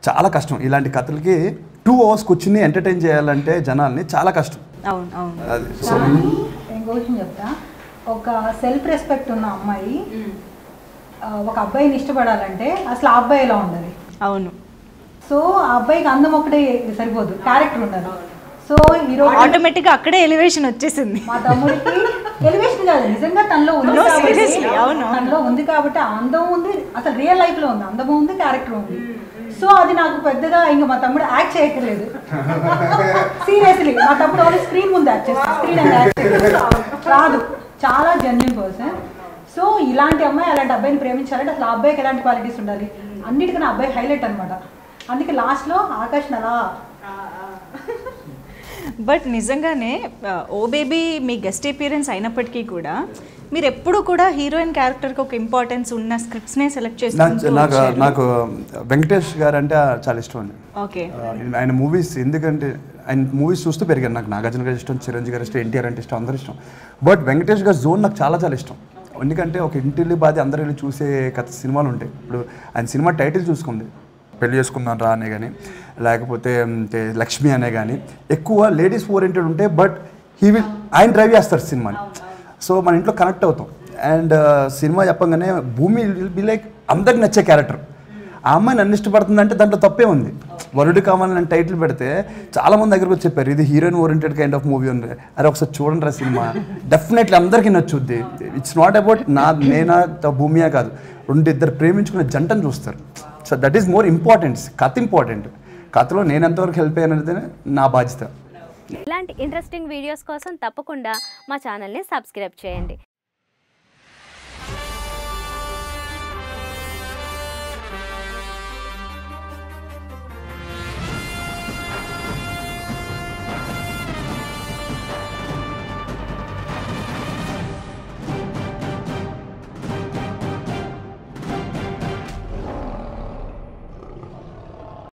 చాలా కష్టం ఇలాంటి కథలకి టూ అవర్స్ కూర్చుని ఎంటర్టైన్ చేయాలంటే జనాల్ని చాలా కష్టం అవును అవును అది సో కానీ ఇంకో విషయం చెప్తా ఒక సెల్ఫ్ రెస్పెక్ట్ ఉన్న అమ్మాయి ఆ, ఒక అబ్బాయిని ఇష్టపడాలంటే అసలు ఆ అబ్బాయి ఎలా ఉండాలి అవును సో ఆ అబ్బాయికి అందం ఒకటే సరిపోదు క్యారెక్టర్ ఉండాలి సో హీరో ఆటోమేటిక్గా అక్కడే ఎలివేషన్ వచ్చేసింది మా తమ్ముడికి ఎలివేషన్ కాదు నిజంగా తనలో ఉంది No, కాబట్టి- seriously, అవును. తనలో ఉంది కాబట్టి ఆ అందం ఉంది అసలు రియల్ లైఫ్ లో ఉంది అందం ఉంది క్యారెక్టర్ ఉంది సో అది నాకు పెద్దగా ఇంకా మా తమ్ముడు యాక్ట్ చేయక్కర్లేదు సీరియస్లీ మా తమ్ముడు ఓన్లీ స్క్రీన్ ముందు యాక్ట్ చేస్తాడు స్క్రీన్ అండ్ యాక్ట్ రాదు చాలా జెన్యున్ పర్సన్ సో ఇలాంటి అమ్మాయి అలాంటి అబ్బాయిని ప్రేమించాలంటే అసలు ఆ అబ్బాయికి ఎలాంటి క్వాలిటీస్ ఉండాలి అన్నిటికన్నా అబ్బాయి హైలైట్ అనమాట అందుకే లాస్ట్లో ఆకాష్ అలా బట్ నిజంగానే ఆ, ఓ బేబీ మీ గెస్ట్ అపీరెన్స్ అయినప్పటికీ కూడా మీరు ఎప్పుడు కూడా హీరోయిన్ క్యారెక్టర్కి ఒక ఇంపార్టెన్స్ ఉన్న స్క్రిప్ట్స్నే సెలెక్ట్ నాకు చేసుకుంటూ నాకు వచ్చారు. నాకు వెంకటేష్ గారు అంటే చాలా ఇష్టం అండి ఓకే ఆ, ఆయన మూవీస్ ఎందుకంటే ఆయన మూవీస్ చూస్తూ పెరిగాను నాకు నాగార్జున గారి ఇష్టం చిరంజీవి గారి ఇష్టం ఎన్టీఆర్ అంటే ఇష్టం అందరూ ఇష్టం బట్ వెంకటేష్ గారి జోన్ నాకు చాలా చాలా ఇష్టం ఎందుకంటే ఒక ఇంటిల్లి బాధి అందరూ వెళ్ళి చూసే కథ సినిమాలు ఉంటాయి ఇప్పుడు ఆయన సినిమా టైటిల్ చూసుకుంది పెళ్లి చేసుకుందాం రా అనే కానీ లేకపోతే మ్, తే- లక్ష్మి అనే కానీ ఎక్కువ లేడీస్ ఓరియంటెడ్ ఉంటే బట్ హీ విల్ ఆయన డ్రైవ్ చేస్తారు సినిమాని సో మన ఇంట్లో కనెక్ట్ అవుతాం అండ్ సినిమా చెప్పగానే భూమి విల్ బి లైక్ అందరికి నచ్చే క్యారెక్టర్ ఆ అమ్మాయి నన్ను ఇష్టపడుతుందంటే దాంట్లో తప్పే ఉంది వరుడు కావాలని నేను టైటిల్ పెడితే చాలా మంది దగ్గరకు వచ్చి చెప్పారు ఇది heroine oriented kind of movie ఉంది అరే ఒకసారి చూడండి రా సినిమా డెఫినెట్లీ అందరికీ నచ్చుద్ది ఇట్స్ నాట్ అబౌట్ నా నేనా త- భూమియా కాదు రెండు ఇద్దరు ప్రేమించుకునే జంటను చూస్తారు so that is more important కథ ఇంపార్టెంట్ కథలో నేను ఎంతవరకు హెల్ప్ అయ్యాను అనేది నా బాధ్యత ఇలాంటి ఇంట్రెస్టింగ్ వీడియోస్ కోసం తప్పకుండా మా ఛానల్ని సబ్స్క్రైబ్ చేయండి